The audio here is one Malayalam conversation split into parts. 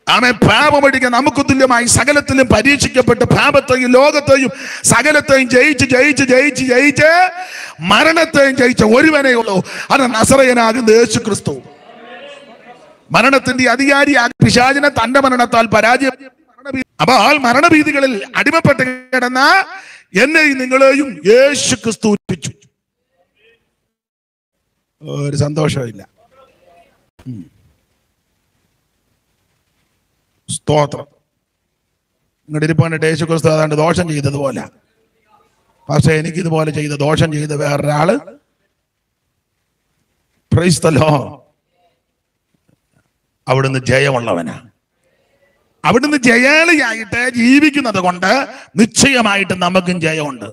ആമെ പാപമടിക്കാൻ നമുക്ക് തുല്യമായി സകലത്തിലും പരീക്ഷിക്കപ്പെട്ട് പാപത്തെയും ലോകത്തെയും സകലത്തെയും ജയിച്ച് ജയിച്ച് ജയിച്ച് ജയിച്ച് മരണത്തെയും ജയിച്ച ഒരുവനേ ഉള്ളൂ അത് നസറയനാകുന്ന യേശു ക്രിസ്തു മരണത്തിന്റെ അധികാരിയായ പിശാചിനെ തന്റെ മരണത്താൽ പരാജയം അപ്പോൾ മരണഭീതികളിൽ അടിമപ്പെട്ട് കിടന്ന എന്നെയും നിങ്ങളെയും യേശു ക്രിസ്തു ഉറ്റിച്ചു ഒരു സന്തോഷമില്ല ഉം. സ്തോത്രം നിങ്ങളുടെ ഇരിപ്പാണ്ട് യേശു ക്രിസ്തു ഏതാണ്ട് ദോഷം ചെയ്തതുപോലെ പക്ഷെ എനിക്ക് ഇതുപോലെ ചെയ്ത ദോഷം ചെയ്ത വേറൊരാള് പ്രൈസ്തലോ അവിടുന്ന് ജയമുള്ളവനാ അവിടുന്ന് ജയാളിയായിട്ട് ജീവിക്കുന്നത് കൊണ്ട് നിശ്ചയമായിട്ട് നമുക്കും ജയമുണ്ട്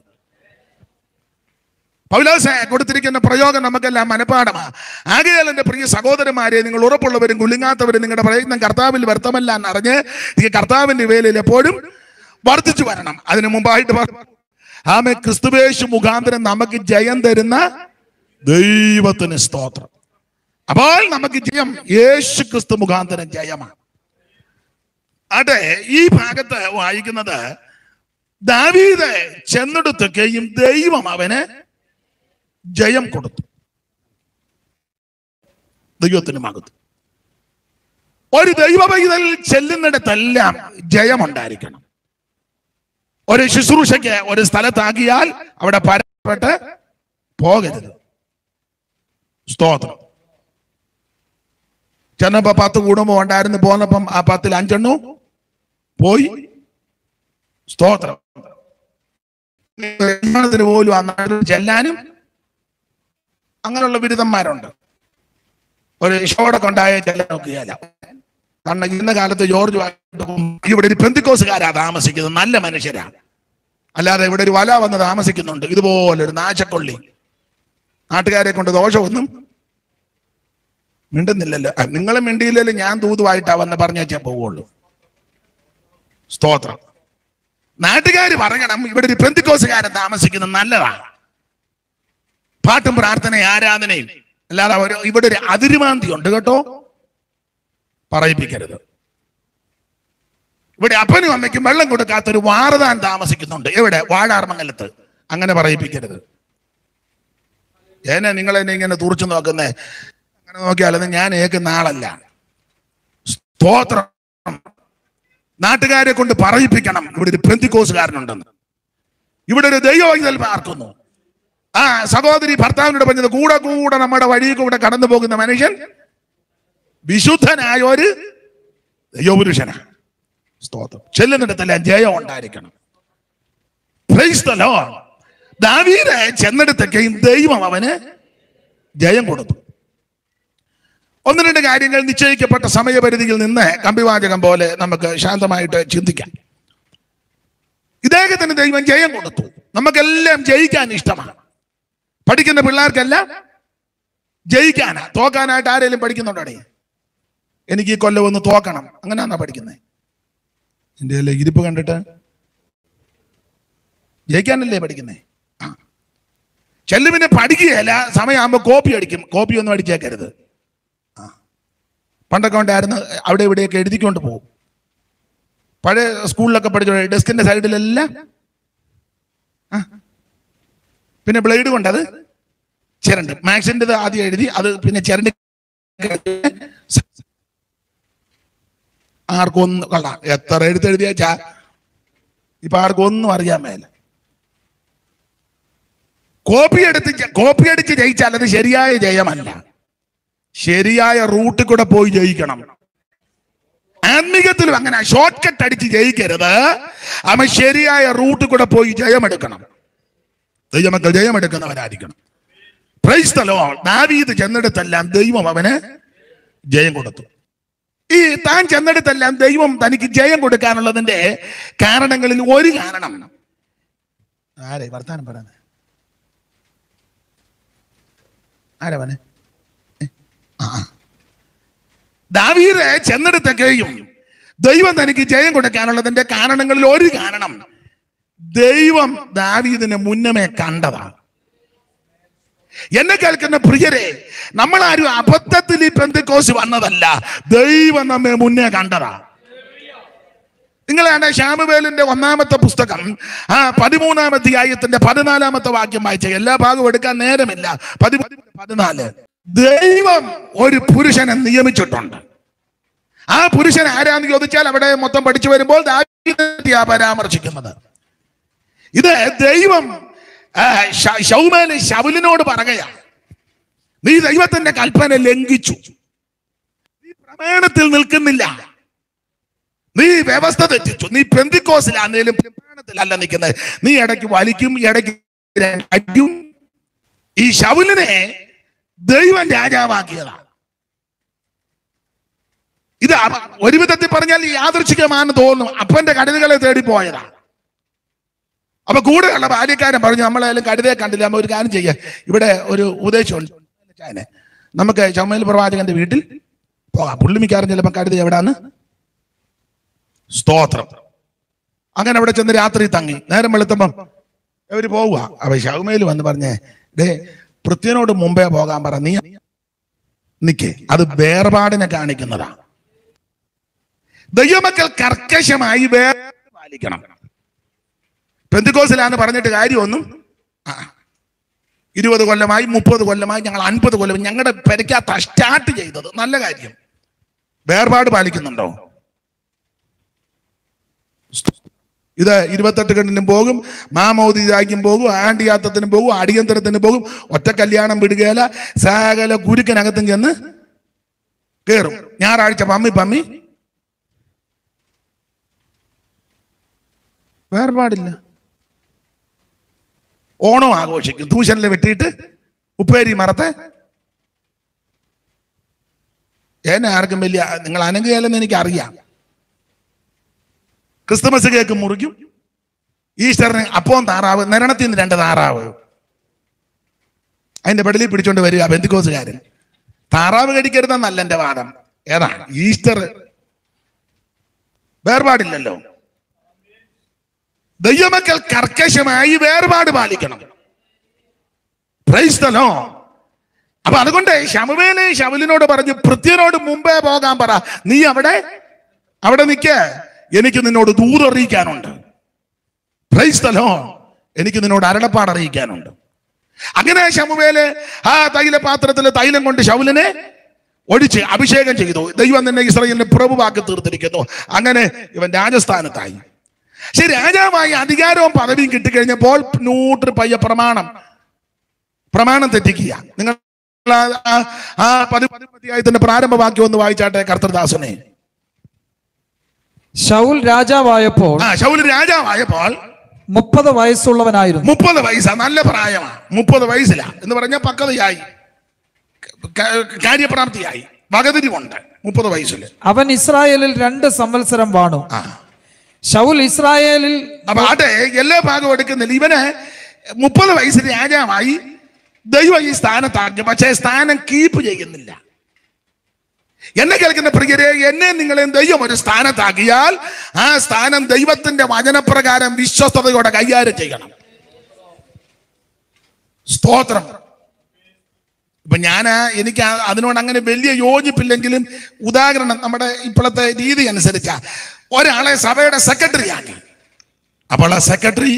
പൗലോസ കൊടുത്തിരിക്കുന്ന പ്രയോഗം നമുക്കെല്ലാം മനഃപ്പാടമാ ആകയാൽ എന്റെ പ്രിയ സഹോദരന്മാരെ നിങ്ങൾ ഉറപ്പുള്ളവരും കുലുങ്ങാത്തവരും നിങ്ങളുടെ പ്രയത്നം കർത്താവിൽ വ്യർത്ഥമല്ല എന്നറിഞ്ഞ് ഈ കർത്താവിന്റെ വേലയിൽ എപ്പോഴും വർദ്ധിച്ചു വരണം അതിനു മുമ്പായിട്ട് പറഞ്ഞു, ആമേ ക്രിസ്തുവേശു മുഖാന്തരം നമുക്ക് ജയം തരുന്ന ദൈവത്തിന് സ്തോത്രം അപ്പോൾ നമുക്ക് ജയം യേശു ക്രിസ്തു മുഖാന്തരം ജയമാണ് അതെ ഈ ഭാഗത്ത് വായിക്കുന്നത് ദാവീദ് ചെന്നെടുത്തൊക്കെയും ദൈവം അവന് ജയം കൊടുത്തു ദൈവത്തിന് മകത്തു ഒരു ദൈവ പൈതൽ ചെല്ലുന്നിടത്തെല്ലാം ജയമുണ്ടായിരിക്കണം ഒരു ശുശ്രൂഷയ്ക്ക് ഒരു സ്ഥലത്താക്കിയാൽ അവിടെ പരപ്പെട്ട് പോകരുത് സ്തോത്രം ചെന്നപ്പോ പത്ത് കുടുംബം ഉണ്ടായിരുന്നു പോന്നപ്പം ആ പത്തിൽ അഞ്ചെണ്ണു പോയി സ്തോത്രം കല്യാണത്തിന് പോലും ആ നാട്ടിൽ ചെല്ലാനും അങ്ങനെയുള്ള ബിരുദന്മാരുണ്ട് ഒരു ഷോടൊക്കെ ഉണ്ടായ ചെല്ലാൻ നോക്കുകയല്ല കാരണം ഇന്ന കാലത്ത് ജോർജ് വായിട്ടും ഇവിടെ ഒരു പെന്തിക്കോസുകാരാ താമസിക്കുന്നത് നല്ല മനുഷ്യരാണ് അല്ലാതെ ഇവിടെ ഒരു വല വന്ന് താമസിക്കുന്നുണ്ട് ഇതുപോലെ ഒരു നാശക്കൊള്ളി നാട്ടുകാരെ കൊണ്ട് ദോഷമൊന്നും മിണ്ടുന്നില്ലല്ലോ നിങ്ങൾ മിണ്ടിയില്ലല്ലോ ഞാൻ തൂതുവായിട്ടാ വന്ന് പറഞ്ഞാ പോവുള്ളൂ സ്തോത്രം നാട്ടുകാർ പറയണം ഇവിടെ ഒരു പെന്തിക്കോസുകാരൻ താമസിക്കുന്നത് നല്ലതാണ് പാട്ടും പ്രാർത്ഥനയും ആരാധനയും അല്ലാതെ ഒരു ഇവിടെ ഒരു അതിരുമാന്തി ഉണ്ട് കേട്ടോ പറയിപ്പിക്കരുത് ഇവിടെ അപ്പനും അമ്മയ്ക്കും വെള്ളം കൊടുക്കാത്ത ഒരു വാറതാൻ താമസിക്കുന്നുണ്ട് എവിടെ വാഴാർമംഗലത്ത് അങ്ങനെ പറയിപ്പിക്കരുത് ഏനെ നിങ്ങൾ എന്നെ ഇങ്ങനെ തുറച്ചു നോക്കുന്നേ അങ്ങനെ നോക്കിയാലത് ഞാൻ ഏക്കുന്ന ആളല്ല സ്തോത്രം നാട്ടുകാരെ കൊണ്ട് പറയിപ്പിക്കണം ഇവിടെ ഒരു പെന്തിക്കോസുകാരനുണ്ടെന്ന് ഇവിടെ ഒരു ദൈവവൈതൽ പാർക്കുന്നു ആ സഹോദരി ഭർത്താവിനോട് പറഞ്ഞത് കൂടെ കൂടെ നമ്മുടെ വഴി കൂടെ കടന്നു പോകുന്ന മനുഷ്യൻ വിശുദ്ധനായ ഒരു ദൈവപുരുഷനാണ് സ്തോത്രം ചെല്ലുന്നിടത്തെല്ലാം ജയം ഉണ്ടായിരിക്കണം Praise the Lord. ദാവീദ് ചെന്നിടത്തൊക്കെയും ദൈവം അവന് ജയം കൊടുത്തു ഒന്ന് രണ്ട് കാര്യങ്ങൾ നിശ്ചയിക്കപ്പെട്ട സമയപരിധിയിൽ നിന്ന് കമ്പിവാചകം പോലെ നമുക്ക് ശാന്തമായിട്ട് ചിന്തിക്കാം ഇദ്ദേഹത്തിന് ദൈവം ജയം കൊടുത്തു നമുക്കെല്ലാം ജയിക്കാൻ ഇഷ്ടമാണ് പഠിക്കുന്ന പിള്ളേർക്കെല്ലാം ജയിക്കാനാ തോക്കാനായിട്ട് ആരെങ്കിലും പഠിക്കുന്നുണ്ടോടെ എനിക്ക് ഈ കൊല്ലം ഒന്ന് തോക്കണം അങ്ങനെയാണോ പഠിക്കുന്നത് എൻ്റെ കയ്യിലെ ഇരിപ്പ് കണ്ടിട്ട് ജയിക്കാനല്ലേ പഠിക്കുന്നേ ആ ചെല്ലുവിനെ പഠിക്കുകയല്ല സമയമാകുമ്പോൾ കോപ്പി അടിക്കും കോപ്പി ഒന്നും അടിച്ചേക്കരുത് ആ പണ്ടൊക്കെ ഉണ്ടായിരുന്നു അവിടെ ഇവിടെയൊക്കെ എഴുതിക്കൊണ്ട് പോകും പഴയ സ്കൂളിലൊക്കെ പഠിച്ചോ ഡെസ്കിന്റെ സൈഡിലെല്ലാം ആ. പിന്നെ ബ്ലേഡ് കൊണ്ടത് ചിരണ്ട് മാത്സിൻ്റെ ആദ്യം എഴുതി അത് പിന്നെ ചിരണ്ട് ആർക്കും ഒന്നും കൊള്ളാം എത്ര എഴുത്തെഴുതിയാച്ചാ ഇപ്പൊ ആർക്കും ഒന്നും അറിയാൻ മേല കോപ്പി എടുത്ത് ജ- കോപ്പി അടിച്ച് ജയിച്ചാൽ അത് ശരിയായ ജയമല്ല ശരിയായ റൂട്ടിൽ കൂടെ പോയി ജയിക്കണം ആത്മീകത്തിലും അങ്ങനെ ഷോർട്ട് കട്ട് അടിച്ച് ജയിക്കരുത് അവൻ ശരിയായ റൂട്ടിൽ കൂടെ പോയി ജയമെടുക്കണം ദൈവമക്കൾ ജയമെടുക്കുന്നവരായിരിക്കണം പ്രൈസ് തലോ ദാവീദ് ചെന്നിടത്തെല്ലാം ദൈവം അവന് ജയം കൊടുത്തു ഈ താൻ ചെന്നിടത്തെല്ലാം ദൈവം തനിക്ക് ജയം കൊടുക്കാനുള്ളതിന്റെ കാരണങ്ങളിൽ ഒരു കാരണം ആരെ വർത്താനം പറയുന്നത് ആരാ പറഞ്ഞേ ദാവീദ് ചെന്നിടത്തൊക്കെയും ദൈവം തനിക്ക് ജയം കൊടുക്കാനുള്ളതിന്റെ കാരണങ്ങളിൽ ഒരു കാരണം ദൈവം ദാവീദിനെ മുന്നമേ കണ്ടതാണ് എന്നെ കേൾക്കുന്ന പ്രിയരെ നമ്മൾ ആരും അബദ്ധത്തിൽ ഈ പെന്തക്കോസ് വന്നതല്ല ദൈവം നമ്മെ മുന്നേ കണ്ടതാ നിങ്ങളാണ് ശ്യാമവേലിന്റെ ഒന്നാമത്തെ പുസ്തകം ആ പതിമൂന്നാം അധ്യായത്തിന്റെ പതിനാലാമത്തെ വാക്യം വായിച്ച എല്ലാ ഭാഗവും എടുക്കാൻ നേരമില്ല പതി പതിനാല് ദൈവം ഒരു പുരുഷനെ നിയമിച്ചിട്ടുണ്ട് ആ പുരുഷൻ ആരാന്ന് ചോദിച്ചാൽ അവിടെ മൊത്തം പഠിച്ചു വരുമ്പോൾ ദാവീദിനെയാ പരാമർശിക്കുന്നത് ഇത് ദൈവം ആ, ശ- ശൗമേല് ശൗലിനോട് പറയുകയാണ് നീ ദൈവത്തിന്റെ കൽപ്പന ലംഘിച്ചു നീ പ്രമാണത്തിൽ നിൽക്കുന്നില്ല നീ വ്യവസ്ഥ തെറ്റിച്ചു നീ പെന്തിക്കോസിലാന്നേലും പ്രമാണത്തിലല്ല നിൽക്കുന്നത് നീ ഇടയ്ക്ക് വലിക്കും ഇടയ്ക്ക് അടിക്കും ഈ ശൗലിനെ ദൈവം രാജാവാക്കിയതാണ് ഇത് അവ- ഒരു വിധത്തിൽ പറഞ്ഞാൽ ഈ യാദൃച്ഛികമാണെന്ന് തോന്നുന്നു അപ്പന്റെ കടലുകളെ തേടി പോയതാണ് അപ്പൊ കൂടെയുള്ള ബാല്യക്കാരൻ പറഞ്ഞു നമ്മളായാലും കഴുതയെ കണ്ടില്ല നമ്മ ഒരു കാര്യം ചെയ്യാം ഇവിടെ ഒരു ഉപദേശമുണ്ട് ചായനെ. നമുക്ക് ചമ്മൽ പ്രവാചകന്റെ വീട്ടിൽ പോകാം പുള്ളി മിക്കാറും ചിലപ്പോൾ കഴുത എവിടാന്ന് സ്തോത്രം അങ്ങനെ അവിടെ ചെന്ന് രാത്രി തങ്ങി നേരം വെളുത്തപ്പം അവര് പോവുക അപ്പൊ ഷൗമേൽ വന്ന് പറഞ്ഞേ ഡേ പൃഥ്വിനോട് മുമ്പേ പോകാൻ പറ നീ നിക്കേ അത് വേർപാടിനെ കാണിക്കുന്നതാ ദൈവമക്കൾ കർക്കശമായി വേറെ പാലിക്കണം പെന്തിക്കോസിലാന്ന് പറഞ്ഞിട്ട് കാര്യമൊന്നും ആ. ഇരുപത് കൊല്ലമായി മുപ്പത് കൊല്ലമായി ഞങ്ങൾ അൻപത് കൊല്ലം ഞങ്ങളുടെ പെരയ്ക്കകത്ത സ്റ്റാർട്ട് ചെയ്തത് നല്ല കാര്യം വേർപാട് പാലിക്കുന്നുണ്ടോ ഇത് ഇരുപത്തെട്ട് കണ്ടിനും പോകും മാമോദിതാക്കും പോകും ആണ്ടിയാത്തത്തിനും പോകും അടിയന്തരത്തിനും പോകും ഒറ്റ കല്യാണം വിടുകയില്ല സകല കുരുക്കനകത്തും ചെന്ന് കേറും ഞായറാഴ്ച പമ്മി പമ്മി വേർപാടില്ല ഓണം ആഘോഷിക്കും തൂശനിൽ വെട്ടിയിട്ട് ഉപ്പേരി മറത്തെ എന്നെ ആർക്കും വലിയ നിങ്ങൾ അനങ്ങുകയല്ലെന്ന് എനിക്ക് അറിയാം ക്രിസ്തുമസ് കേക്ക് മുറിക്കും ഈസ്റ്ററിന് അപ്പവും താറാവ് നരണത്തിൽ നിന്ന് രണ്ട് താറാവ് അതിന്റെ പെടലിൽ പിടിച്ചോണ്ട് വരിക ബന്ധുക്കോസുകാരൻ താറാവ് കടിക്കരുതെന്നല്ല എന്റെ വാദം ഏതാ ഈസ്റ്റർ വേർപാടില്ലല്ലോ ദൈവമക്കൾ കർക്കശമായി വേർപാട് പാലിക്കണം Praise the Lord. അപ്പൊ അതുകൊണ്ട് ശമുവേലെ ശമുലിനോട് പറഞ്ഞു പൃഥ്വിനോട് മുമ്പേ പോകാൻ പറ നീ അവിടെ അവിടെ നിൽക്ക് എനിക്ക് നിന്നോട് ദൂതറിയിക്കാനുണ്ട് Praise the Lord. എനിക്ക് നിന്നോട് അരുളപ്പാട് അറിയിക്കാനുണ്ട് അങ്ങനെ ശമുവേല് ആ തൈലപാത്രത്തിൽ തൈലം കൊണ്ട് ശൗലിനെ ഒഴിച്ച് അഭിഷേകം ചെയ്തു ദൈവം തന്നെ ഇസ്രയേലിനെ പ്രഭുവാക്കി തീർത്തിരിക്കുന്നു അങ്ങനെ ഇവൻ രാജസ്ഥാനത്തായി പക്ഷെ രാജാവായി അധികാരവും പദവിയും കിട്ടിക്കഴിഞ്ഞപ്പോൾ നൂറ് പയ്യ പ്രമാണം പ്രമാണം തെറ്റിക്കുക നിങ്ങൾ ആ- ആ- ആ പതിപതിയായതിന്റെ പ്രാരംഭവാക്യം ഒന്ന് വായിച്ചാട്ടെ കർത്തൃദാസനെ ശൗൽ രാജാവായപ്പോൾ ആ ശൗല് രാജാവായപ്പോൾ മുപ്പത് വയസ്സുള്ളവനായിരുന്നു മുപ്പത് വയസ്സാ നല്ല പ്രായമാണ് മുപ്പത് വയസ്സിലാ എന്ന് പറഞ്ഞാൽ പക്വതയായി ക- കാര്യപ്രാപ്തിയായി വകതിരിവുണ്ട് മുപ്പത് വയസ്സിൽ അവൻ ഇസ്രായേലിൽ രണ്ട് സംവത്സരം വാണു ആ ശൗൽ ഇസ്രായേലിൽ അപ്പൊ അതെ എല്ലാ ഭാഗവും എടുക്കുന്നില്ല ഇവന് മുപ്പത് വയസ്സിൽ രാജാവായി ദൈവം ഈ സ്ഥാനത്താക്കി പക്ഷേ സ്ഥാനം കീപ്പ് ചെയ്യുന്നില്ല എന്നെ കേൾക്കുന്ന പ്രിയരെ എന്നെ നിങ്ങളെയും ദൈവം ഒരു സ്ഥാനത്താക്കിയാൽ ആ സ്ഥാനം ദൈവത്തിന്റെ വചനപ്രകാരം വിശ്വസ്തയോടെ കൈകാര്യം ചെയ്യണം സ്തോത്രം ഇപ്പൊ ഞാൻ എനിക്ക് ആ- അതിനോട് അങ്ങനെ വലിയ യോജിപ്പില്ലെങ്കിലും ഉദാഹരണം നമ്മുടെ ഇപ്പോഴത്തെ രീതി അനുസരിച്ച ഒരാളെ സഭയുടെ സെക്രട്ടറി ആക്കി അപ്പോൾ ആ സെക്രട്ടറി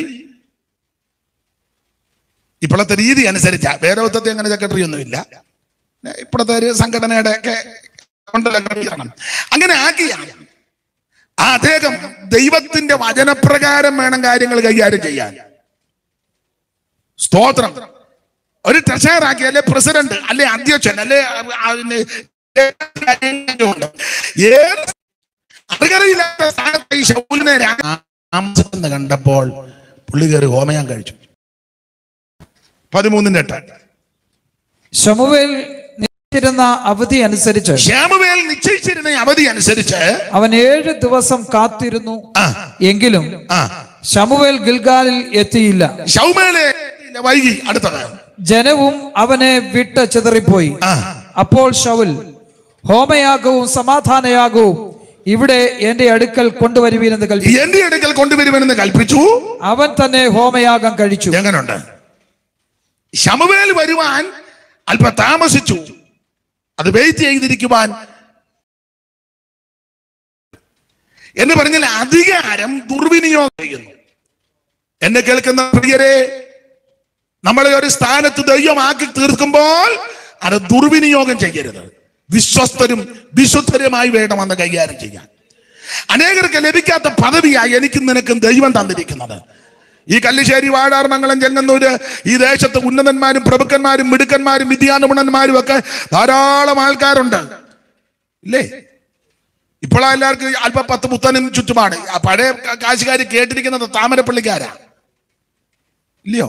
ഇപ്പോഴത്തെ രീതി അനുസരിച്ച വേദവത്വത്തെ അങ്ങനെ സെക്രട്ടറി ഒന്നുമില്ല ഇപ്പോഴത്തെ ഒരു സംഘടനയുടെ ഒക്കെ ഉണ്ടല്ലോ ക്രമീകരണം അങ്ങനെ ആക്കിയാണ് ആ അദ്ദേഹം ദൈവത്തിന്റെ വചനപ്രകാരം വേണം കാര്യങ്ങൾ കൈകാര്യം ചെയ്യാൻ സ്തോത്രം ഒരു ട്രഷറർ ആക്കി അല്ലെ പ്രസിഡന്റ് അല്ലെ അധ്യക്ഷൻ അല്ലെ അതിന് ഉണ്ട്. ഏത് അർഹതയില്ലാത്ത സ്ഥാനത്ത് ഈ ശൗലിനെ രാമസെന്ന് കണ്ടപ്പോൾ പുള്ളി കയറി ഹോമയാൻ കഴിച്ചു പതിമൂന്നിന്റെ എട്ട് ശമുവേൽ നിശ്ചയിച്ചിരുന്ന അവധി അനുസരിച്ച് ശ്യാമുവേൽ നിശ്ചയിച്ചിരുന്ന ഈ അവധി അനുസരിച്ച് അവൻ ഏഴ് ദിവസം കാത്തിരുന്നു ആ എങ്കിലും ആ ശമുവേൽ ഗിൽഗാലിൽ എത്തിയില്ല ശൗമേലെ വൈകി അടുത്തത് ജനവും അവനെ വിട്ട് ചിതറിപ്പോയി ആ അപ്പോൾ ശൗൽ ഹോമയാഗവും സമാധാനയാഗവും ഇവിടെ എന്റെ അടുക്കൽ കൊണ്ടുവരുവീനെന്ന് കൽപ്പിച്ചു എന്റെ അടുക്കൽ കൊണ്ടുവരുമെന്ന് കൽപ്പിച്ചു അവൻ തന്നെ ഹോമയാഗം കഴിച്ചു എങ്ങനുണ്ട് ശമുവേൽ വരുവാൻ അല്പ താമസിച്ചു അത് വെയിറ്റ് ചെയ്തിരിക്കുവാൻ എന്ന് പറഞ്ഞാൽ അധികാരം ദുർവിനിയോഗം ചെയ്യുന്നു എന്നെ കേൾക്കുന്ന പ്രിയരെ നമ്മളെ ഒരു സ്ഥാനത്ത് ദൈവമാക്കി തീർക്കുമ്പോൾ അത് ദുർവിനിയോഗം ചെയ്യരുത് വിശ്വസ്തരും വിശുദ്ധരുമായി വേണം അന്ന് കൈകാര്യം ചെയ്യാൻ അനേകർക്ക് ലഭിക്കാത്ത പദവിയായി എനിക്കും നിനക്കും ദൈവം തന്നിരിക്കുന്നത് ഈ കല്ലിശ്ശേരി വാടാർമംഗലം ചെങ്ങന്നൂര് ഈ ദേശത്ത് ഉന്നതന്മാരും പ്രഭുക്കന്മാരും മിടുക്കന്മാരും വിദ്യാനുഗുണന്മാരും ഒക്കെ ധാരാളം ആൾക്കാരുണ്ട് ഇല്ലേ ഇപ്പോഴാ എല്ലാവർക്കും അല്പം പത്ത് പുത്തനും ചുറ്റുപാട് ആ പഴയ കാശുകാർ കേട്ടിരിക്കുന്നത് താമരപ്പള്ളിക്കാരാ ഇല്ലയോ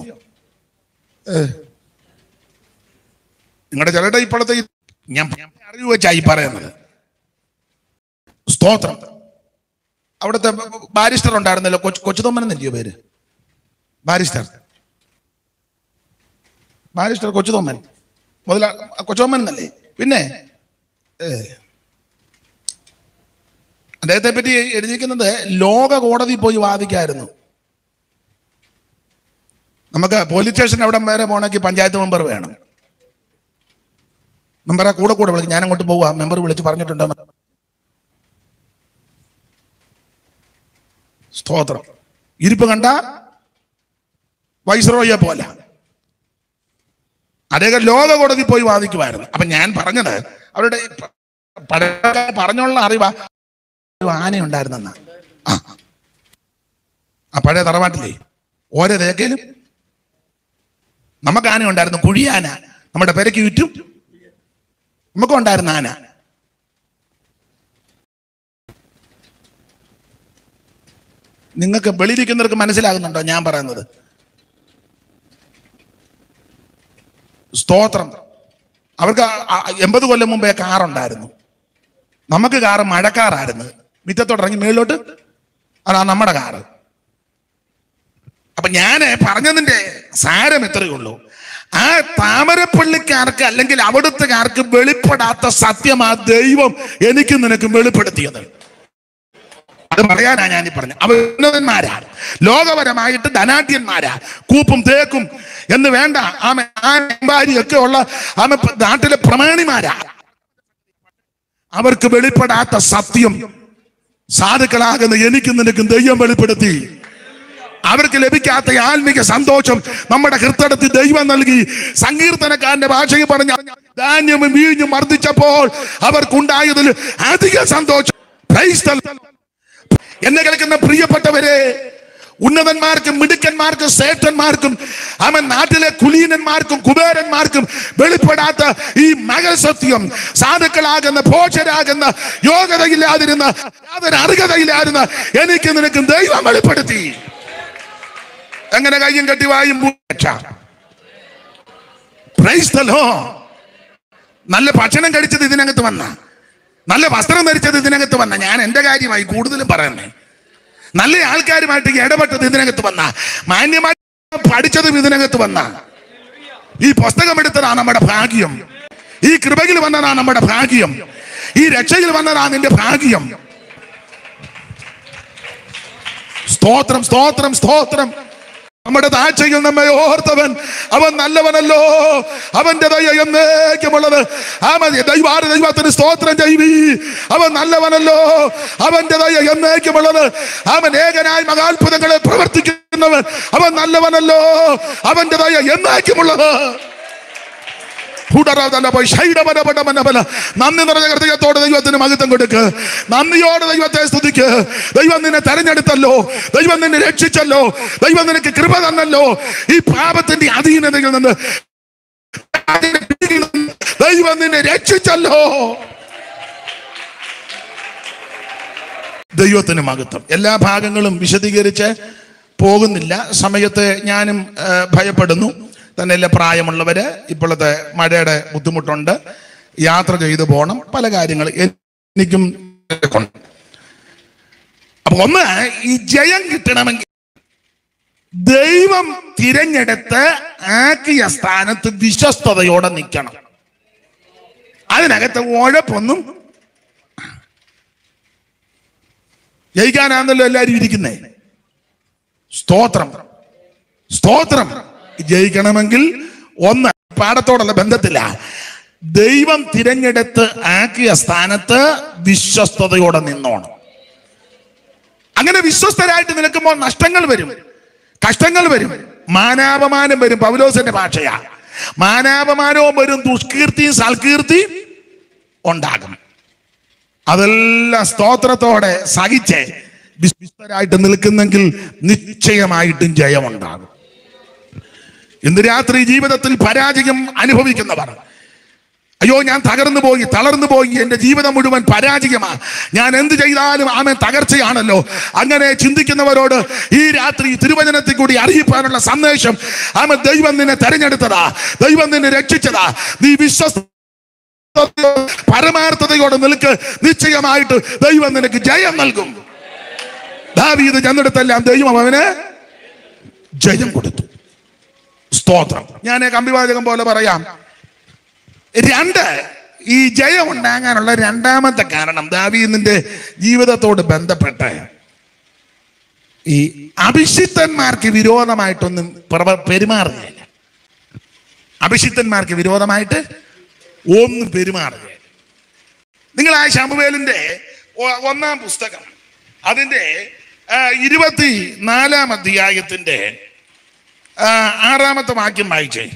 നിങ്ങളുടെ ചിലരുടെ ഇപ്പോഴത്തെ ഈ- ഞാൻ അറിവ് വെച്ചാ ഈ പറയുന്നത് സ്തോത്രം അവിടുത്തെ ബാരിസ്റ്റർ ഉണ്ടായിരുന്നല്ലോ കൊച്ചു കൊച്ചുതൊമ്മൻ എന്നല്ലയോ പേര് ബാരിസ്റ്റർ ബാരിസ്റ്റർ കൊച്ചുതൊമ്മൻ മുതല കൊച്ചുതൊമ്മൻ എന്നല്ലേ പിന്നെ ഏ. അദ്ദേഹത്തെ പറ്റി എഴുതിയിരിക്കുന്നത് ലോക കോടതി പോയി വാദിക്കായിരുന്നു നമുക്ക് പോലീസ് സ്റ്റേഷൻ അവിടെ വരെ പോകണമെങ്കിൽ പഞ്ചായത്ത് മെമ്പർ വേണം മെമ്പറെ കൂടെ കൂടെ വിളിക്കും ഞാൻ അങ്ങോട്ട് പോവാ മെമ്പർ വിളിച്ച് പറഞ്ഞിട്ടുണ്ടോ സ്തോത്രം ഇരിപ്പ് കണ്ട വൈസ്രോയെ പോലെ അദ്ദേഹം ലോക കോടതി പോയി വാദിക്കുമായിരുന്നു അപ്പൊ ഞാൻ പറഞ്ഞത് അവരുടെ പ- പഴയ പറഞ്ഞുള്ള അറിവാ ഒരു ആന ഉണ്ടായിരുന്നെന്ന ആ ആ പഴയ തറവാട്ടില്ലേ ഓരോ രേഖയിലും നമുക്ക് ആന ഉണ്ടായിരുന്നു കുഴിയാന നമ്മുടെ പെരയ്ക്ക് ചുറ്റും നമുക്കും ഉണ്ടായിരുന്ന ആന നിങ്ങൾക്ക് വെളിയിരിക്കുന്നവർക്ക് മനസ്സിലാകുന്നുണ്ടോ ഞാൻ പറയുന്നത് സ്തോത്രം അവർക്ക് ആ- ആ എൺപത് കൊല്ലം മുമ്പേ കാറുണ്ടായിരുന്നു നമുക്ക് കാറ് മഴക്കാറായിരുന്നു മിറ്റത്തോട്ട് ഇറങ്ങി മേളിലോട്ട് അതാ നമ്മുടെ കാറ് അപ്പൊ ഞാന് പറഞ്ഞതിന്റെ സാരം എത്രയേ ഉള്ളൂ ആ താമരപ്പള്ളിക്കാർക്ക് അല്ലെങ്കിൽ അവിടുത്തുകാർക്ക് വെളിപ്പെടാത്ത സത്യമാ ദൈവം എനിക്കും നിനക്കും വെളിപ്പെടുത്തിയത് അത് പറയാനാ ഞാൻ ഈ പറഞ്ഞു അവർ ഉന്നതന്മാരാ ലോകപരമായിട്ട് ധനാഢ്യന്മാരാ കൂപ്പും തേക്കും എന്ന് വേണ്ട ആമ ആമ്പാരിയൊക്കെ ഉള്ള ആമ നാട്ടിലെ പ്രമാണിമാരാ അവർക്ക് വെളിപ്പെടാത്ത സത്യം സാധുക്കളാകുന്ന എനിക്കും നിനക്കും ദൈവം വെളിപ്പെടുത്തി അവർക്ക് ലഭിക്കാത്ത ഈ ആത്മിക സന്തോഷം നമ്മുടെ ഹൃദയത്തിൽ ദൈവം നൽകി സങ്കീർത്തനക്കാരന്റെ ഭാഷയിൽ പറഞ്ഞ ധാന്യവും വീഞ്ഞും വർദ്ധിച്ചപ്പോൾ അവർക്കുണ്ടായതിൽ അധിക സന്തോഷം Praise the Lord. എന്നെ കേൾക്കുന്ന പ്രിയപ്പെട്ടവരെ ഉന്നതന്മാർക്കും മിടുക്കന്മാർക്കും സേട്ടന്മാർക്കും അവൻ നാട്ടിലെ കുലീനന്മാർക്കും കുബേരന്മാർക്കും വെളിപ്പെടാത്ത ഈ മകൾ സത്യം സാധുക്കളാകുന്ന ഭോജരാകുന്ന യോഗ്യതയില്ലാതിരുന്ന യാതൊരു അർഹതയില്ലാതിരുന്ന എനിക്ക് നിനക്കും ദൈവം വെളിപ്പെടുത്തി എങ്ങനെ കയ്യും കെട്ടി വായും പൂച്ച Praise the Lord. നല്ല ഭക്ഷണം കഴിച്ചത് ഇതിനകത്ത് വന്ന നല്ല വസ്ത്രം ധരിച്ചത് ഇതിനകത്ത് വന്ന ഞാൻ എന്റെ കാര്യമായി കൂടുതലും പറയുന്നേ നല്ല ആൾക്കാരുമായിട്ട് ഇടപെട്ടത് ഇതിനകത്ത് വന്ന മാന്യമായി പഠിച്ചതും ഇതിനകത്ത് വന്ന ഈ പുസ്തകം എടുത്തതാണ് നമ്മുടെ ഭാഗ്യം ഈ കൃപയിൽ വന്നതാണ് നമ്മുടെ ഭാഗ്യം ഈ രക്ഷയിൽ വന്നതാണ് നിന്റെ ഭാഗ്യം സ്തോത്രം സ്തോത്രം സ്തോത്രം നമ്മുടെ താഴ്ചയിൽ നമ്മെ ഓർത്തവൻ അവൻ നല്ലവനല്ലോ അവന്റെ ദയ എന്നേക്കുമുള്ളത് അവൻ ദൈവാര ദൈവത്തിന് സ്തോത്രം ചെയ്വി അവൻ നല്ലവനല്ലോ അവന്റെ ദയ എന്നേക്കുമുള്ളത് അവൻ ഏകനായി മഹാത്ഭുതങ്ങളെ പ്രവർത്തിക്കുന്നവൻ അവൻ നല്ലവനല്ലോ അവന്റെ ദയ എന്നേക്കുമുള്ളത് ഹുഡറാതല്ല പോയി ശൈഡമനപടമനപല. നന്ദി നിറഞ്ഞ ഹൃദയത്തോടെ ദൈവത്തിന് മഹത്വം കൊടുക്ക് നന്ദിയോടെ ദൈവത്തെ സ്തുതിക്ക് ദൈവം നിന്നെ തെരഞ്ഞെടുത്തല്ലോ ദൈവം നിന്നെ രക്ഷിച്ചല്ലോ ദൈവം നിനക്ക് കൃപ തന്നല്ലോ ഈ പാപത്തിന്റെ അധീനതയിൽ നിന്ന് അതിന്റെ പിടിയിൽ നിന്ന് ദൈവം നിന്നെ രക്ഷിച്ചല്ലോ ദൈവത്തിന് മഹത്വം എല്ലാ ഭാഗങ്ങളും വിശദീകരിച്ച് പോകുന്നില്ല സമയത്ത് ഞാനും ആ, ഭയപ്പെടുന്നു തന്നെയല്ല പ്രായമുള്ളവര് ഇപ്പോഴത്തെ മഴയുടെ ബുദ്ധിമുട്ടുണ്ട് യാത്ര ചെയ്തു പോകണം പല കാര്യങ്ങൾ എനിക്കും ഉണ്ട്. അപ്പൊ ഒന്ന് ഈ ജയം കിട്ടണമെങ്കിൽ ദൈവം തിരഞ്ഞെടുത്ത് ആക്കിയ സ്ഥാനത്ത് വിശ്വസ്തയോടെ നിൽക്കണം അതിനകത്ത് ഉഴപ്പൊന്നും ജയിക്കാനാണല്ലോ എല്ലാരും ഇരിക്കുന്നേ സ്തോത്രം സ്തോത്രം ജയിക്കണമെങ്കിൽ ഒന്ന് പാഠത്തോടുള്ള ബന്ധത്തില്ല ദൈവം തിരഞ്ഞെടുത്ത് ആക്കിയ സ്ഥാനത്ത് വിശ്വസ്തയോടെ നിന്നോണം അങ്ങനെ വിശ്വസ്തരായിട്ട് നിൽക്കുമ്പോൾ നഷ്ടങ്ങൾ വരും കഷ്ടങ്ങൾ വരും മാനാപമാനം വരും പൗലോസിന്റെ ഭാഷയാ മാനാപമാനവും വരും ദുഷ്കീർത്തിയും സൽകീർത്തിയും ഉണ്ടാകും അതെല്ലാം സ്തോത്രത്തോടെ സഹിച്ച് വിശ്വസ്തരായിട്ട് നിൽക്കുന്നെങ്കിൽ നിശ്ചയമായിട്ടും ജയമുണ്ടാകും ഇന്ന് രാത്രി ജീവിതത്തിൽ പരാജയം അനുഭവിക്കുന്നവർ അയ്യോ ഞാൻ തകർന്നു പോയി തളർന്നു പോയി എന്റെ ജീവിതം മുഴുവൻ പരാജയമാ ഞാൻ എന്ത് ചെയ്താലും ആമൻ തകർച്ചയാണല്ലോ അങ്ങനെ ചിന്തിക്കുന്നവരോട് ഈ രാത്രി തിരുവചനത്തിൽ കൂടി അറിയിപ്പാനുള്ള സന്ദേശം ആമൻ ദൈവം നിന്നെ തെരഞ്ഞെടുത്തതാ ദൈവം നിന്നെ രക്ഷിച്ചതാ നീ വിശ്വസ്ത പരമാർത്ഥതയോടെ നിൽക്ക് നിശ്ചയമായിട്ട് ദൈവം നിനക്ക് ജയം നൽകും ദാവീദ് ചെന്നെടുത്തെല്ലാം ദൈവം അവന് ജയം കൊടുത്തു സ്തോത്രം ഞാൻ കമ്പിവാചകം പോലെ പറയാം രണ്ട് ഈ ജയം ഉണ്ടാകാനുള്ള രണ്ടാമത്തെ കാരണം ദാവീദിന്റെ ജീവിതത്തോട് ബന്ധപ്പെട്ട് ഈ അഭിഷിക്തന്മാർക്ക് വിരോധമായിട്ടൊന്നും പ്രവ- പെരുമാറുകയില്ല അഭിഷിക്തന്മാർക്ക് വിരോധമായിട്ട് ഒന്നും പെരുമാറുകയില്ല നിങ്ങൾ ആ ശമുവേലിന്റെ ഒ- ഒന്നാം പുസ്തകം അതിന്റെ ആ, ഇരുപത്തി നാലാം അധ്യായത്തിന്റെ ആ, ആറാമത്തെ വാക്യം വായിച്ചേ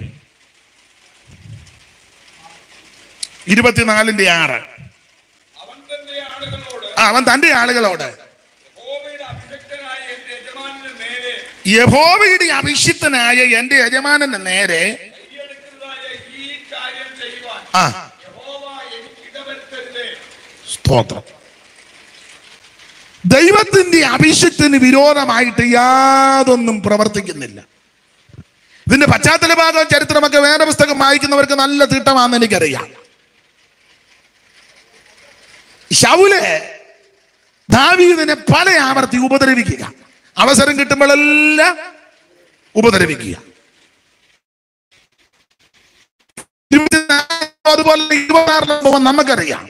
ഇരുപത്തിനാലിന്റെ ആറ് അവൻ തന്റെ ആളുകളോട് ആ, അവൻ തന്റെ ആളുകളോട് യഹോവയുടെ അഭിഷക്തനായ എന്റെ യജമാനന്റെ നേരെ യഹോവയുടെ അഭിഷിക്തനായ എന്റെ യജമാനന്റെ നേരെ കൈയെടുക്കുന്നതായ ഈ കാര്യം ചെയ്യുവാൻ ആ യഹോവ എനിക്ക് ഇടവരുത്തരുതേ സ്തോത്രം ദൈവത്തിന്റെ അഭിഷക്തിന് വിരോധമായിട്ട് യാതൊന്നും പ്രവർത്തിക്കുന്നില്ല ഇതിന്റെ പശ്ചാത്തല ഭാഗം ചരിത്രമൊക്കെ വേറെ പുസ്തകം വായിക്കുന്നവർക്ക് നല്ല തീട്ടമാണെന്ന് എനിക്കറിയാം ശൗല് ദാവീദിനെ പല ആവർത്തി ഉപദ്രവിക്കുക അവസരം കിട്ടുമ്പോഴെല്ലാം ഉപദ്രവിക്കുക ഇരുപത്തിനാല് അതുപോലെ ഇരുപത്താറിലെ സംഭവം നമുക്കറിയാം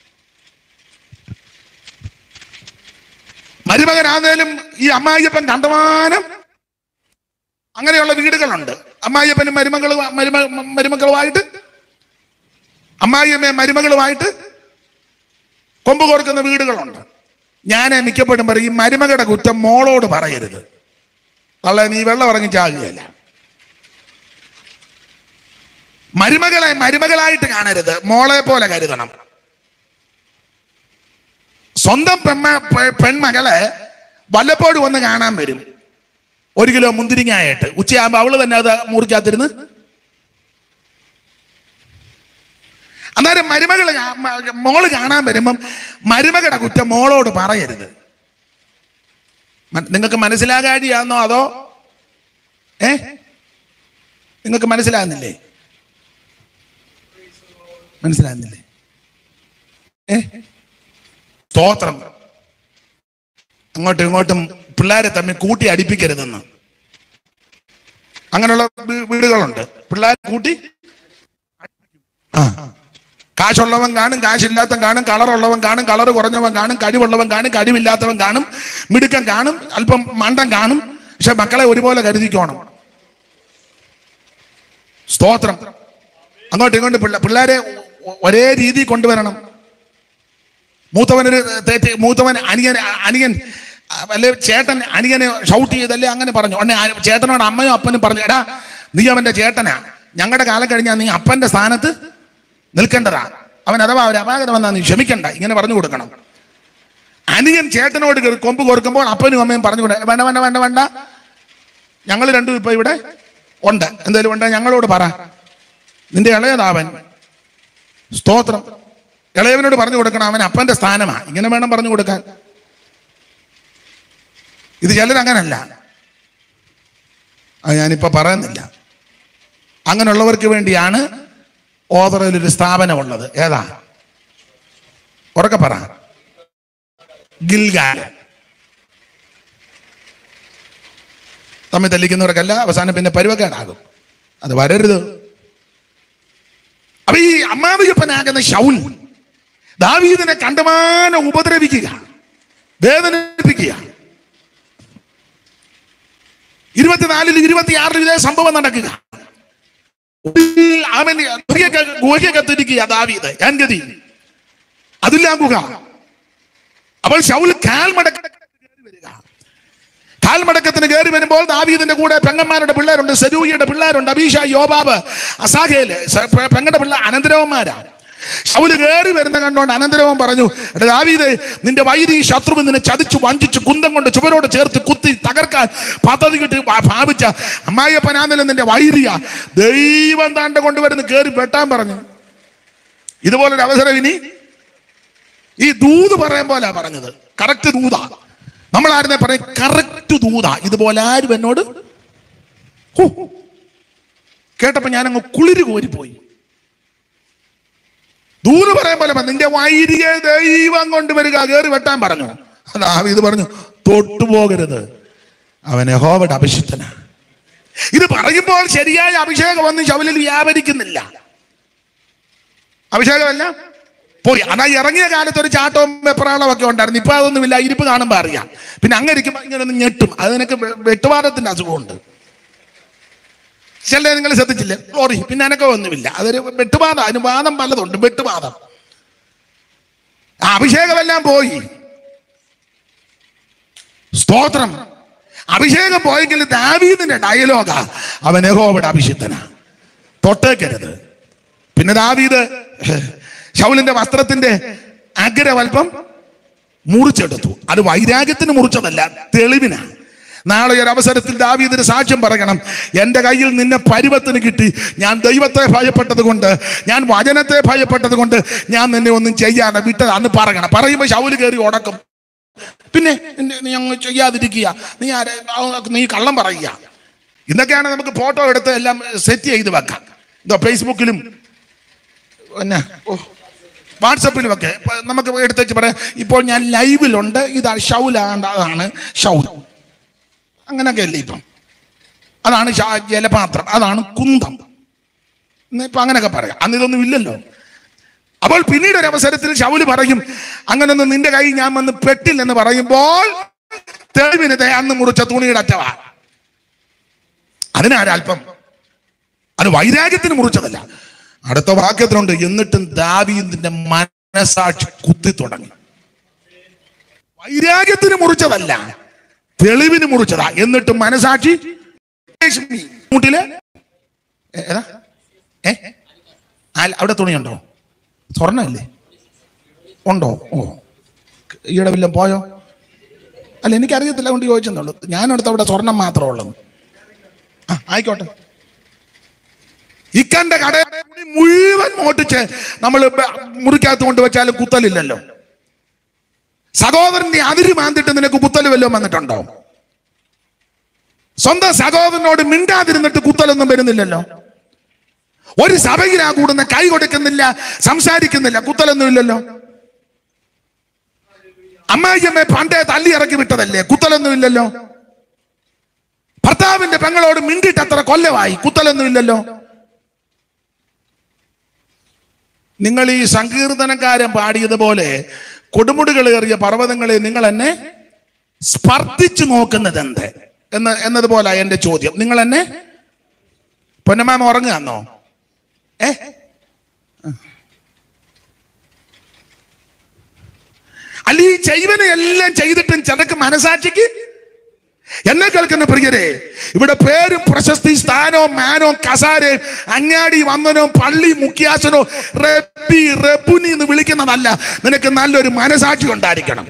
മരുമകനാന്നേലും ഈ അമ്മായിയപ്പൻ കണ്ടമാനം അങ്ങനെയുള്ള വീടുകളുണ്ട് അമ്മായിയപ്പനും മരുമകളും മരുമ മരുമക്കളുമായിട്ട് അമ്മായിയമ്മയും മരുമകളുമായിട്ട് കൊമ്പ് കോർക്കുന്ന വീടുകളുണ്ട് ഞാൻ മിക്കപ്പോഴും പറയും ഈ മരുമകളുടെ കുറ്റം മോളോട് പറയരുത് തള്ള നീ വെള്ളം ഇറങ്ങി ചാകുകയല്ല മരുമകളെ മരുമകളായിട്ട് കാണരുത് മോളെ പോലെ കരുതണം സ്വന്തം പെൺമ പെ- പെൺമകളെ വല്ലപ്പോഴും ഒന്ന് കാണാൻ വരും ഒരു കിലോ മുന്തിരിങ്ങായിട്ട് ഉച്ചയാകുമ്പോ അവള് തന്നെ അത് മുറിക്കാത്തിരുന്ന് അന്നേരം മരുമകള് കാ- മ- മോള് കാണാൻ വരുമ്പം മരുമകളുടെ കുറ്റം മോളോട് പറയരുത് മ- നിങ്ങൾക്ക് മനസ്സിലാകാഴിയാന്നോ അതോ ഏ നിങ്ങൾക്ക് മനസ്സിലാകുന്നില്ലേ മനസ്സിലാകുന്നില്ലേ ഏ സ്തോത്രം അങ്ങോട്ടും ഇങ്ങോട്ടും പിള്ളേരെ തമ്മിൽ കൂട്ടി അടിപ്പിക്കരുതെന്ന് അങ്ങനെയുള്ള വീ- വീടുകളുണ്ട് പിള്ളേരെ കൂട്ടി ആ കാശുള്ളവൻ കാണും കാശില്ലാത്തവൻ കാണും കളറുള്ളവൻ കാണും കളർ കുറഞ്ഞവൻ കാണും കഴിവുള്ളവൻ കാണും കഴിവില്ലാത്തവൻ കാണും മിടുക്കൻ കാണും അല്പം മണ്ടൻ കാണും പക്ഷെ മക്കളെ ഒരുപോലെ കരുതിക്കോണം സ്തോത്രം അങ്ങോട്ടും ഇങ്ങോട്ടും പിള്ള പിള്ളേരെ ഒ- ഒരേ രീതി കൊണ്ടുവരണം മൂത്തവനൊരു തെറ്റ് മൂത്തവൻ അനിയൻ അനിയൻ അല്ലെ ചേട്ടൻ അനിയനെ ഷൗട്ട് ചെയ്തല്ലേ അങ്ങനെ പറഞ്ഞു ഉടനെ ആ ചേട്ടനോട് അമ്മയും അപ്പനും പറഞ്ഞു എടാ നീ അവന്റെ ചേട്ടനാ ഞങ്ങളുടെ കാലം കഴിഞ്ഞാൽ നീ അപ്പന്റെ സ്ഥാനത്ത് നിൽക്കേണ്ടതാ അവൻ അഥവാ ഒരു അപാകത വന്നാൽ നീ ക്ഷമിക്കണ്ട ഇങ്ങനെ പറഞ്ഞു കൊടുക്കണം അനിയൻ ചേട്ടനോട് കയറി കൊമ്പ് കോർക്കുമ്പോൾ അപ്പനും അമ്മയും പറഞ്ഞു കൊടുക്കണം വേണ്ട വേണ്ട വേണ്ട വേണ്ട ഞങ്ങൾ രണ്ടും ഇപ്പൊ ഇവിടെ ഉണ്ട് എന്തായാലും ഉണ്ട് ഞങ്ങളോട് പറ നിന്റെ ഇളയതാവൻ സ്തോത്രം ഇളയവനോട് പറഞ്ഞു കൊടുക്കണം അവൻ അപ്പന്റെ സ്ഥാനമാ ഇങ്ങനെ വേണം പറഞ്ഞു കൊടുക്കാൻ ഇത് ചിലരങ്ങനല്ല അത് ഞാനിപ്പോ പറയുന്നില്ല അങ്ങനെയുള്ളവർക്ക് വേണ്ടിയാണ് ഓതറയിൽ ഒരു സ്ഥാപനമുള്ളത് ഏതാ ഉറക്കെ പറ ഗിൽഗാൽ തമ്മിൽ തല്ലിക്കുന്നവർക്കല്ല അവസാനം പിന്നെ പരുവക്കേടാകും അത് വരരുത് അപ്പൊ ഈ അമ്മാവിയപ്പനാകുന്ന ഷൗൽ ദാവീദിനെ കണ്ടമാനം ഉപദ്രവിക്കുക വേദനിപ്പിക്കുക ഇരുപത്തിനാലിൽ ഇരുപത്തിയാറിൽ ഇതേ സംഭവം നടക്കുക അവൻ ഗുഹയൊക്കെ ഗുഹയ്ക്കകത്തിരിക്കുക ദാവീദ് ഞാൻ ഗതി അതില്ല ഗുഹ അപ്പോൾ ഷൗൽ കാൽ മടക്ക വരിക കാൽമടക്കത്തിന് കയറി വരുമ്പോൾ ദാവീദിന്റെ കൂടെ പെങ്ങന്മാരുടെ പിള്ളേരുണ്ട് സെരൂയിയുടെ പിള്ളേരുണ്ട് അബീഷ യോബാബ് അസാഖേല് സ- പെ- പെങ്ങളുടെ പിള്ളേർ അനന്തരവന്മാരാ ശൗല് കയറി വരുന്ന കണ്ടോണ്ട് അനന്തരവൻ പറഞ്ഞു "എടാ ദാവീദേ നിന്റെ വൈരി ശത്രുവ് നിന്നെ ചതിച്ചു വഞ്ചിച്ചു കുന്തം കൊണ്ട് ചുവരോട് ചേർത്ത് കുത്തി തകർക്കാൻ പദ്ധതി കിട്ടി ഭാ- ഭാവിച്ച അമ്മായിയപ്പനാന്നല്ല നിന്റെ വൈരിയ ദൈവം താണ്ട കൊണ്ടുവരുന്ന കയറി വെട്ടാൻ പറഞ്ഞു ഇതുപോലൊരു അവസരം ഇനി ഈ ദൂത് പറയാൻ പോലെ പറഞ്ഞത് കറക്റ്റ് ദൂത നമ്മൾ ആരുന്നെ പറയും കറക്റ്റ് ദൂത ഇതുപോലെ ആരും എന്നോട് ഹോ, കേട്ടപ്പോ ഞാനങ്ങ് കുളിര് കോരിപ്പോയി ദൂത് പറയാൻ പോലെ പറഞ്ഞു, നിന്റെ വൈരിയെ ദൈവം കൊണ്ടുവരിക കയറി വെട്ടാൻ പറഞ്ഞു അതാ ഇത് പറഞ്ഞു തൊട്ടുപോകരുത് അവൻ യഹോവയുടെ അഭിഷിക്തന ഇത് പറയുമ്പോൾ ശരിയായ അഭിഷേകം ഒന്നും ശവലിൽ വ്യാപരിക്കുന്നില്ല അഭിഷേകമല്ല പോയി അതാ ഇറങ്ങിയ കാലത്ത് ഒരു ചാട്ടവും വെപ്രാളവും ഒക്കെ ഉണ്ടായിരുന്നു ഇപ്പൊ അതൊന്നുമില്ല ഇരിപ്പ് കാണുമ്പോൾ അറിയാം പിന്നെ അങ്ങനെ ഇരിക്കുമ്പോൾ ഇങ്ങനെ ഒന്ന് ഞെട്ടും അത് നിനക്ക് വെ- വെട്ടുവാദത്തിന്റെ അസുഖമുണ്ട് ചില നിങ്ങൾ ശ്രദ്ധിച്ചില്ലേ സോറി പിന്നെ എനക്ക് ഒന്നുമില്ല അതൊരു വെട്ടുപാതം അതിന് വാദം പലതുണ്ട് വെട്ടുപാതം ആ അഭിഷേകമെല്ലാം പോയി സ്തോത്രം അഭിഷേകം പോയെങ്കിൽ ദാവീദിന്റെ ഡയലോഗാ അവൻ യഹോവയുടെ അഭിഷിക്തനാ തൊട്ടേക്കരുത് പിന്നെ ദാവീദ് ശൗലിന്റെ വസ്ത്രത്തിന്റെ അഗ്രവൽപ്പം മുറിച്ചെടുത്തു അത് വൈരാഗ്യത്തിന് മുറിച്ചതല്ല തെളിവിനാ നാളെ ഒരു അവസരത്തിൽ ദാവീദിന് സാക്ഷ്യം പറയണം എൻ്റെ കയ്യിൽ നിന്നെ പരുവത്തിന് കിട്ടി ഞാൻ ദൈവത്തെ ഭയപ്പെട്ടത് കൊണ്ട് ഞാൻ വചനത്തെ ഭയപ്പെട്ടത് കൊണ്ട് ഞാൻ നിന്നെ ഒന്നും ചെയ്യാതെ വിട്ടത് അന്ന് പറയണം പറയുമ്പോൾ ശൗല് കയറി ഉടക്കും പിന്നെ നിന്നെ- നീ അങ്ങ് ചെയ്യാതിരിക്കുക നീ ആരെ ആ, നീ കള്ളം പറയുക ഇന്നൊക്കെയാണ് നമുക്ക് ഫോട്ടോ എടുത്ത് എല്ലാം സെറ്റ് ചെയ്ത് വെക്കാം ഇതോ ഫേസ്ബുക്കിലും പിന്നെ ഓ വാട്സപ്പിലും ഒക്കെ ഇപ്പൊ നമുക്ക് എടുത്ത് വെച്ച് പറയാം ഇപ്പോൾ ഞാൻ ലൈവിലുണ്ട് ഇതാ ഷൗലാണ് അതാണ് ഷൗൽ അങ്ങനെയൊക്കെ അല്ലേ ഇപ്പം അതാണ് ഷാ- ജലപാത്രം അതാണ് കുന്തം ഇന്ന് ഇപ്പൊ അങ്ങനെയൊക്കെ പറയാം അന്ന് ഇതൊന്നും ഇല്ലല്ലോ അപ്പോൾ പിന്നീട് ഒരു അവസരത്തിൽ ശൗല് പറയും അങ്ങനൊന്നും നിന്റെ കൈ ഞാൻ വന്ന് പെട്ടില്ലെന്ന് പറയുമ്പോൾ തെളിവിന് ദേ അന്ന് മുറിച്ച തുണിയുടെ അറ്റവാ അതിനാരൽപ്പം അത് വൈരാഗ്യത്തിന് മുറിച്ചതല്ല അടുത്ത വാക്യത്തിലുണ്ട് എന്നിട്ടും ദാവീദിന്റെ മനസാക്ഷി കുത്തി തുടങ്ങി വൈരാഗ്യത്തിന് മുറിച്ചതല്ല തെളിവിന് മുറിച്ചതാ എന്നിട്ടും മനസാക്ഷി രശ്മി. മുട്ടില് ഏ, ഏതാ ഏ ആൽ- അവിടെ തുണിയുണ്ടോ സ്വർണ്ണല്ലേ ഉണ്ടോ ഓ ഈയിടെ വല്ലതും പോയോ അല്ല എനിക്കറിയത്തില്ല കൊണ്ട് ചോദിച്ചെന്നുള്ളൂ ഞാനടുത്ത് അവിടെ സ്വർണം മാത്രമേ ഉള്ളത് ആ ആയിക്കോട്ടെ ഇക്കന്റെ കട തുണി മുഴുവൻ മോട്ടിച്ച് നമ്മൾ മുറിക്കകത്ത് കൊണ്ട് വെച്ചാലും കുത്തലില്ലല്ലോ സഹോദരന്റെ അതിര് മാന്തിട്ട് നിനക്ക് കുത്തൽ വല്ലതും വന്നിട്ടുണ്ടോ സ്വന്തം സഹോദരനോട് മിണ്ടാതിരുന്നിട്ട് കുത്തലൊന്നും വരുന്നില്ലല്ലോ ഒരു സഭയിലാ കൂടുന്ന കൈ കൊടുക്കുന്നില്ല സംസാരിക്കുന്നില്ല കുത്തലൊന്നും ഇല്ലല്ലോ അമ്മായിയമ്മയെ പണ്ടേ തല്ലി ഇറക്കി വിട്ടതല്ലേ കുത്തലൊന്നും ഇല്ലല്ലോ ഭർത്താവിന്റെ പെങ്ങളോട് മിണ്ടിട്ട് അത്ര കൊല്ലമായി കുത്തലൊന്നും ഇല്ലല്ലോ നിങ്ങൾ ഈ സങ്കീർത്തനക്കാരൻ പാടിയതുപോലെ കൊടുമുടികൾ ഏറിയ പർവ്വതങ്ങളെ നിങ്ങൾ എന്നെ സ്പർദ്ധിച്ചു നോക്കുന്നത് എന്ത് എന്ന് എന്നതുപോലെ എന്റെ ചോദ്യം നിങ്ങൾ എന്നെ പൊന്നമാമ ഉറങ്ങുകന്നോ ഏ അല്ല ഈ ചെയ്വനെ എല്ലാം ചെയ്തിട്ടും ചിലക്ക് മനസാക്ഷിക്ക് എന്നെ കേൾക്കുന്ന പ്രിയരെ ഇവിടെ പേരും പ്രശസ്തി സ്ഥാനവും മാനോ കസാരെ അങ്ങാടി വന്നനോ പള്ളി മുഖ്യാസനോ റബ്ബി റബുനി എന്ന് വിളിക്കുന്നതല്ല നിനക്ക് നല്ലൊരു മനസാക്ഷി ഉണ്ടായിരിക്കണം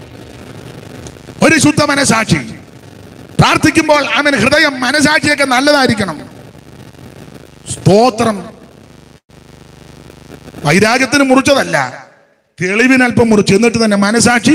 ഒരു ശുദ്ധ മനസാക്ഷി പ്രാർത്ഥിക്കുമ്പോൾ അവൻ ഹൃദയം മനസാക്ഷിയൊക്കെ നല്ലതായിരിക്കണം സ്തോത്രം വൈരാഗ്യത്തിന് മുറിച്ചതല്ല തെളിവിനൽപ്പം മുറിച്ച് എന്നിട്ട് തന്നെ മനസാക്ഷി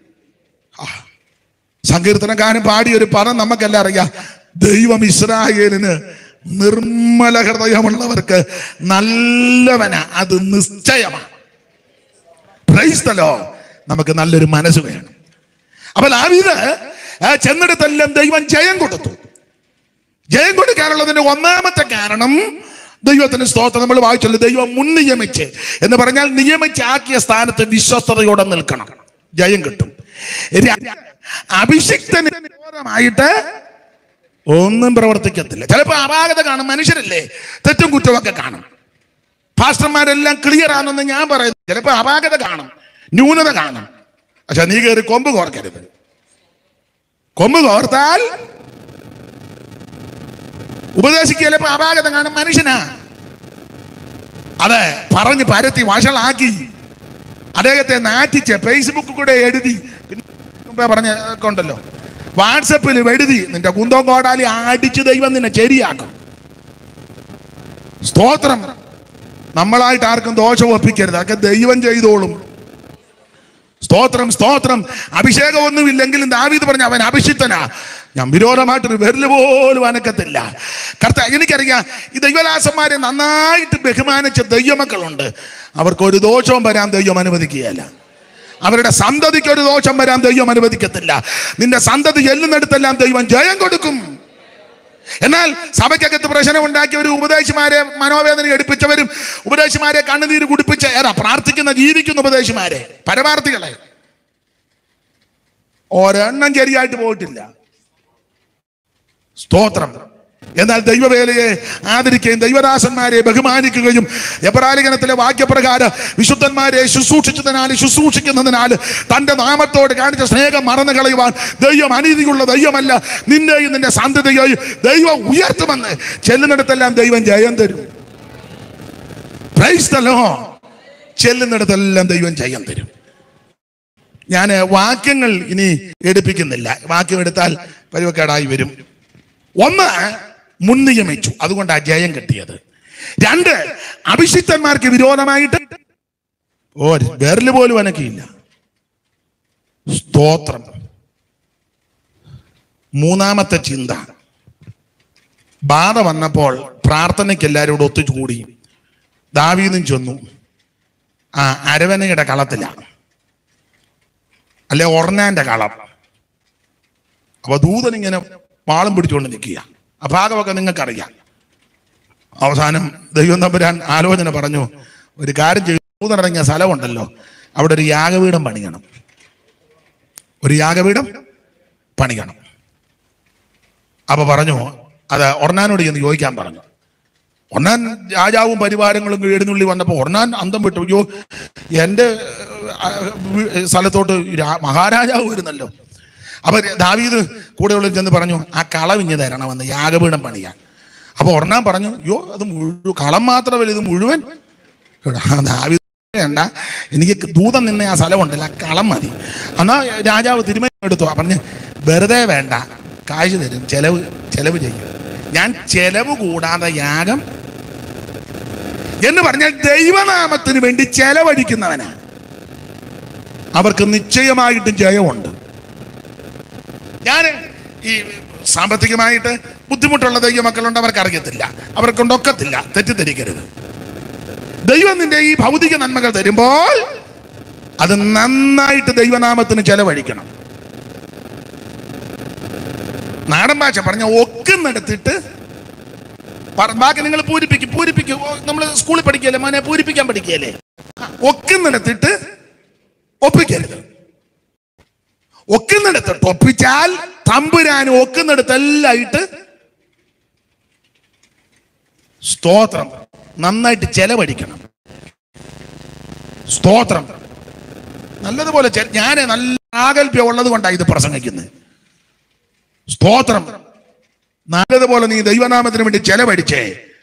സങ്കീർത്തനക്കാരൻ പാടിയ ഒരു പദം നമുക്കെല്ലാം അറിയാം ദൈവം ഇസ്രായേലിന് നിർമ്മല ഹൃദയമുള്ളവർക്ക് നല്ലവന അത് നിശ്ചയമാണ് Praise the Lord. നമുക്ക് നല്ലൊരു മനസ്സ് വേണം അപ്പോൾ ആവിത് ചെന്നിടത്തെല്ലാം ദൈവം ജയം കൊടുത്തു ജയം കൊടുക്കാനുള്ളതിന്റെ ഒന്നാമത്തെ കാരണം ദൈവത്തിന് സ്തോത്രം നമ്മൾ വായിച്ചല്ലോ ദൈവം മുൻ നിയമിച്ച് എന്ന് പറഞ്ഞാൽ നിയമിച്ചാക്കിയ സ്ഥാനത്ത് വിശ്വസ്തയോടെ നിൽക്കണം ജയം കിട്ടും ര- അഭിഷിക്തന് വിരോധമായിട്ട് ഒന്നും പ്രവർത്തിക്കത്തില്ല ചിലപ്പോൾ അപാകത കാണും മനുഷ്യരല്ലേ തെറ്റും കുറ്റമൊക്കെ കാണും ഫാസ്റ്റർമാരെല്ലാം ക്ലിയർ ആണെന്ന് ഞാൻ പറയുന്നു ചിലപ്പോൾ അപാകത കാണും ന്യൂനത കാണും പക്ഷെ നീ കയറി കൊമ്പ് കോർക്കരുത് കൊമ്പ് കോർത്താൽ ഉപദേശിക്കലെ അപാകതം കാണും മനുഷ്യനാ അതെ പറഞ്ഞ് പരത്തി വഷളാക്കി അദ്ദേഹത്തെ നാറ്റിച്ച് ഫേസ്ബുക്ക് കൂടെ എഴുതി പിന്നെ മുമ്പേ പറഞ്ഞ ഒക്കെ ഉണ്ടല്ലോ വാട്സപ്പിൽ എഴുതി നിന്റെ കുന്തം കോടാലി അടിച്ച് ദൈവം നിന്നെ ശരിയാക്കും സ്തോത്രം നമ്മളായിട്ട് ആർക്കും ദോഷം ഒപ്പിക്കരുത് അതൊക്കെ ദൈവം ചെയ്തോളും സ്തോത്രം സ്തോത്രം അഭിഷേകമൊന്നുമില്ലെങ്കിലും ദാവീദ് പറഞ്ഞ അവൻ അഭിഷിക്തനാ ഞാൻ വിരോധമായിട്ടൊരു വിരല് പോലും അനക്കത്തില്ല കർത്ത എനിക്കറിയാം ഈ ദൈവദാസന്മാരെ നന്നായിട്ട് ബഹുമാനിച്ച ദൈവമക്കളുണ്ട് അവർക്ക് ഒരു ദോഷവും വരാൻ ദൈവം അനുവദിക്കുകയല്ല അവരുടെ സന്തതിക്ക് ഒരു ദോഷം വരാൻ ദൈവം അനുവദിക്കത്തില്ല നിന്റെ സന്തതി ചെല്ലുന്നിടത്തെല്ലാം ദൈവം ജയം കൊടുക്കും എന്നാൽ സഭയ്ക്കകത്ത് പ്രശ്നം ഉണ്ടാക്കിയ ഒരു ഉപദേശിമാരെ മനോവേദന എടുപ്പിച്ചവരും ഉപദേശിമാരെ കണ്ണുനീര് കുടിപ്പിച്ച ഏതാ പ്രാർത്ഥിക്കുന്ന ജീവിക്കുന്ന ഉപദേശിമാരെ പരമാർത്ഥികളെ ഒരെണ്ണം ശരിയായിട്ട് പോയിട്ടില്ല സ്തോത്രം എന്നാൽ ദൈവവേലയെ ആദരിക്കുകയും ദൈവദാസന്മാരെ ബഹുമാനിക്കുകയും എബ്രാലിഗണത്തിലെ വാക്യപ്രകാരം വിശുദ്ധന്മാരെ ശുശ്രൂഷിച്ചതിനാൽ ശുശ്രൂഷിക്കുന്നതിനാൽ തന്റെ നാമത്തോട് കാണിച്ച സ്നേഹം മറന്നു കളയുവാൻ ദൈവം അനീതിയുള്ള ദൈവമല്ല നിന്നെയും നിന്റെ സന്തതിയെയും ദൈവം ഉയർത്തുമെന്ന് ചെല്ലുന്നിടത്തെല്ലാം ദൈവം ജയം തരും Praise the Lord. ചെല്ലുന്നിടത്തെല്ലാം ദൈവം ജയം തരും ഞാൻ വാക്യങ്ങൾ ഇനി എടുപ്പിക്കുന്നില്ല വാക്യം എടുത്താൽ പരിവക്കേടായി വരും ഒന്ന് മുൻനിയമിച്ചു അതുകൊണ്ടാണ് ജയം കിട്ടിയത് രണ്ട് അഭിഷിക്തന്മാർക്ക് വിരോധമായിട്ട് ഓ വിരല് പോലും അനക്കിയില്ല സ്തോത്രം മൂന്നാമത്തെ ചിന്ത ബാധ വന്നപ്പോൾ പ്രാർത്ഥനയ്ക്ക് എല്ലാവരോടും ഒത്തുകൂടി ദാവീദും ചെന്നു ആ അരവനയുടെ കളത്തിലാണ് അല്ലെ ഒർണാന്റെ കളം അപ്പൊ ദൂതൻ ഇങ്ങനെ വാളും പിടിച്ചുകൊണ്ട് നിൽക്കുക ആ ഭാഗമൊക്കെ നിങ്ങൾക്കറിയാം അവസാനം ദൈവം തമ്പുരാൻ ആലോചന പറഞ്ഞു ഒരു കാര്യം ചെയ്തു ദൂതനിറങ്ങിയ സ്ഥലമുണ്ടല്ലോ അവിടെ ഒരു യാഗപീഠം പണിയണം ഒരു യാഗപീഠം പണിയണം അപ്പൊ പറഞ്ഞു അത് ഒർണാനോട് ചെന്ന് ചോദിക്കാൻ പറഞ്ഞു ഒർണാൻ രാജാവും പരിവാരങ്ങളും എഴുന്നള്ളി വന്നപ്പോൾ ഒർണാൻ അന്തം വിട്ടു അയ്യോ എൻ്റെ ആ, വീ- സ്ഥലത്തോട്ട് രാ- മഹാരാജാവ് വരുന്നല്ലോ അപ്പൊ ദാവീദ് കൂടെയുള്ള ചെന്ന് പറഞ്ഞു ആ കളം ഇഞ്ഞ് തരണമെന്ന് യാഗപീഠം പണിയാൻ അപ്പൊ ഒർണാൻ പറഞ്ഞു അയ്യോ അത് മുഴുവൻ കളം മാത്രമല്ല ഇത് മുഴുവൻ എടാ, ദാവീദ് വേണ്ട എനിക്ക് ദൂതം നിന്ന ആ സ്ഥലമുണ്ടല്ലോ ആ കളം മതി എന്നാ രാജാവ് തിരുമല എടുത്തു പറഞ്ഞ് വെറുതെ വേണ്ട കാശ് തരും ചെലവ് ചെലവ് ചെയ്യും ഞാൻ ചെലവ് കൂടാതെ യാഗം എന്ന് പറഞ്ഞാൽ ദൈവനാമത്തിന് വേണ്ടി ചെലവഴിക്കുന്നവനാ അവർക്ക് നിശ്ചയമായിട്ടും ജയമുണ്ട് ഞാൻ ഈ സാമ്പത്തികമായിട്ട് ബുദ്ധിമുട്ടുള്ള ദൈവമക്കളുണ്ട് അവർക്ക് അറിയത്തില്ല അവർക്കൊണ്ടൊക്കത്തില്ല തെറ്റിദ്ധരിക്കരുത് ദൈവം നിന്റെ ഈ ഭൗതിക നന്മകൾ തരുമ്പോൾ അത് നന്നായിട്ട് ദൈവനാമത്തിന് ചെലവഴിക്കണം നാടൻ ഭാഷ പറഞ്ഞ ഒക്കുന്നെടുത്തിട്ട് പറ- ബാക്കി നിങ്ങൾ പൂരിപ്പിക്കും പൂരിപ്പിക്കും നമ്മൾ സ്കൂളിൽ പഠിക്കല്ലേ മോനെ പൂരിപ്പിക്കാൻ പഠിക്കല്ലേ ഒക്കുന്നിടത്തിട്ട് ഒപ്പിക്കരുത് ഒക്കുന്നിടത്തിട്ട് ഒപ്പിച്ചാൽ തമ്പുരാൻ ഒക്കുന്നിടത്തെല്ലാം ഇട്ട് സ്തോത്രം നന്നായിട്ട് ചെലവഴിക്കണം സ്തോത്രം നല്ലതുപോലെ ഞാൻ നല്ല ആകല്പ്യം ഉള്ളത് കൊണ്ടാണ് ഇത് പ്രസംഗിക്കുന്നത് സ്തോത്രം നല്ലതുപോലെ നീ ദൈവനാമത്തിന് വേണ്ടി ചെലവഴിച്ചേ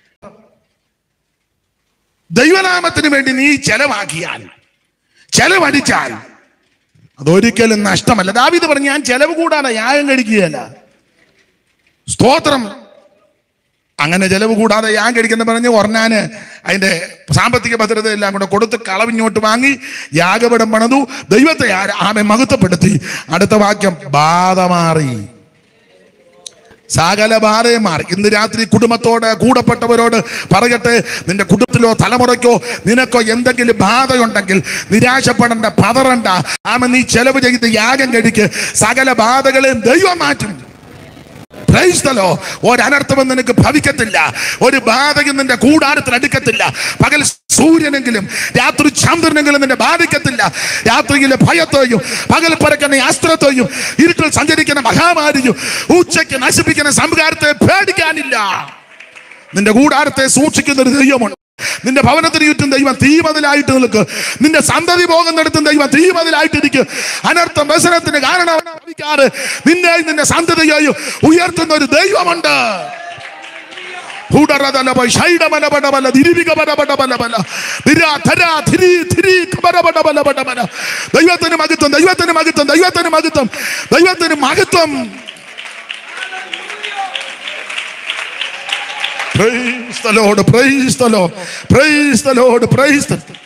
ദൈവനാമത്തിന് വേണ്ടി നീ ചെലവാക്കിയാൽ ചെലവഴിച്ചാൽ അതൊരിക്കലും നഷ്ടമല്ല ദാവീദ് പറഞ്ഞു ഞാൻ ചെലവ് കൂടാതെ യാഗം കഴിക്കുകയല്ല സ്തോത്രം അങ്ങനെ ചെലവ് കൂടാതെ ഞാൻ കഴിക്കുന്ന പറഞ്ഞ് ഒർണാന് അതിന്റെ സാമ്പത്തിക ഭദ്രത എല്ലാം കൂടെ കൊടുത്ത് കളവിഞ്ഞോട്ട് വാങ്ങി യാഗപടം പണിതു ദൈവത്തെ ആ- ആമെ മഹത്വപ്പെടുത്തി അടുത്ത വാക്യം ബാധ മാറി സകല ബാധയും മാറി ഇന്ന് രാത്രി കുടുംബത്തോട് കൂടപ്പെട്ടവരോട് പറയട്ടെ നിന്റെ കുടുംബത്തിലോ തലമുറയ്ക്കോ നിനക്കോ എന്തെങ്കിലും ബാധയുണ്ടെങ്കിൽ നിരാശപ്പെടേണ്ട പതറണ്ട ആമ നീ ചെലവ് ചെയ്ത് യാഗം കഴിക്ക് സകല ബാധകളെയും ദൈവം മാറ്റും Praise the Lord. ഒരനർത്ഥവും നിനക്ക് ഭവിക്കത്തില്ല ഒരു ബാധയും നിന്റെ കൂടാരത്തിൽ അടുക്കത്തില്ല പകൽ സൂര്യനെങ്കിലും രാത്രി ചന്ദ്രനെങ്കിലും നിന്നെ ബാധിക്കത്തില്ല രാത്രിയിലെ ഭയത്തെയും പകൽ പരക്കുന്ന അസ്ത്രത്തെയും ഇരുട്ടിൽ സഞ്ചരിക്കുന്ന മഹാമാരിയും ഉച്ചയ്ക്ക് നശിപ്പിക്കുന്ന സംസ്കാരത്തെ പേടിക്കാനില്ല നിന്റെ കൂടാരത്തെ സൂക്ഷിക്കുന്ന ഒരു ദൈവമുണ്ട് നിന്റെ ഭവനത്തിന് ചുറ്റും ദൈവം തീമതിലായിട്ട് നിൽക്ക് നിന്റെ സന്തതി പോകുന്നിടത്തും ദൈവം തീമതിലായിട്ട് ഇരിക്കും അനർത്ഥം വ്യസനത്തിന് കാരണം ഭവിക്കാറ് നിന്നെയും നിന്റെ സന്തതിയെയും ഉയർത്തുന്ന ഒരു ദൈവമുണ്ട് ഹുഡറദലബ ശൈഡമലബടബല ദിരിവികബലബടബലബല ദിരാ ധരാ ധിരി ധിരി കബരബടബലബടബല. ദൈവത്തിന് മഹത്വം ദൈവത്തിന് മഹത്വം ദൈവത്തിന് മഹത്വം ദൈവത്തിന് മഹത്വം Praise the Lord, praise the Lord, praise the Lord, praise the